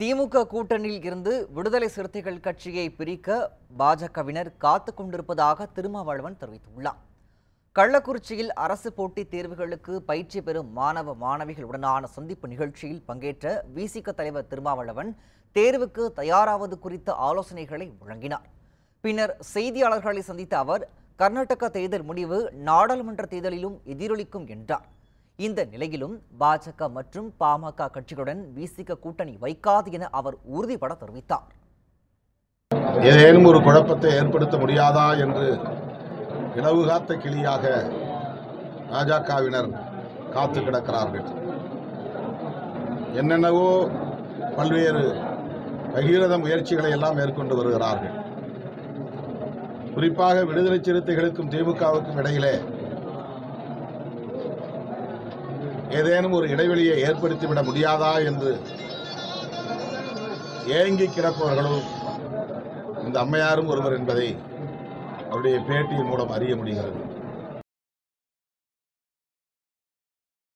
திமுக கூட்டணியில் இருந்து விடுதலை சிறுத்தைகள் கட்சியை பிரிக்க பாஜகவினர் காத்து கொண்டிருப்பதாக திருமாவளவன் தெரிவித்துள்ளார் கள்ளக்குறிச்சியில் அரசு போட்டித் தேர்வுகளுக்கு பயிற்சி பெறும் மாணவ மாணவிகளுடனான சந்திப்பு நிகழ்ச்சியில் பங்கேற்ற விசிக தலைவர் திருமாவளவன் தேர்வுக்கு தயாராவது குறித்த ஆலோசனைகளை வழங்கினார் பின்னர் செய்தியாளர்களை சந்தித்த அவர் கர்நாடக தேர்தல் முடிவு நாடாளுமன்ற தேர்தலிலும் எதிரொலிக்கும் என்றார் இந்த நிலையிலும் பாஜக மற்றும் பாமக கட்சிகளுடன் விசிக கூட்டணி வைக்காது என அவர் உறுதிபட தெரிவித்தார் ஏதேனும் ஒரு குழப்பத்தை ஏற்படுத்த முடியாதா என்று இலவு காத்த கிளியாக பாஜகவினர் காத்து கிடக்கிறார்கள் என்னென்னவோ பல்வேறு பகீரத முயற்சிகளை எல்லாம் மேற்கொண்டு வருகிறார்கள் குறிப்பாக விடுதலை சிறுத்தைகளுக்கும் திமுகவுக்கும் இடையிலே ஏதேனும் ஒரு இடைவெளியை ஏற்படுத்திவிட முடியாதா என்று ஏங்கி கிடப்பவர்களும் இந்த அம்மையாரும் ஒருவர் என்பதை அவருடைய பேட்டியின் மூலம் அறிய முடிகிறது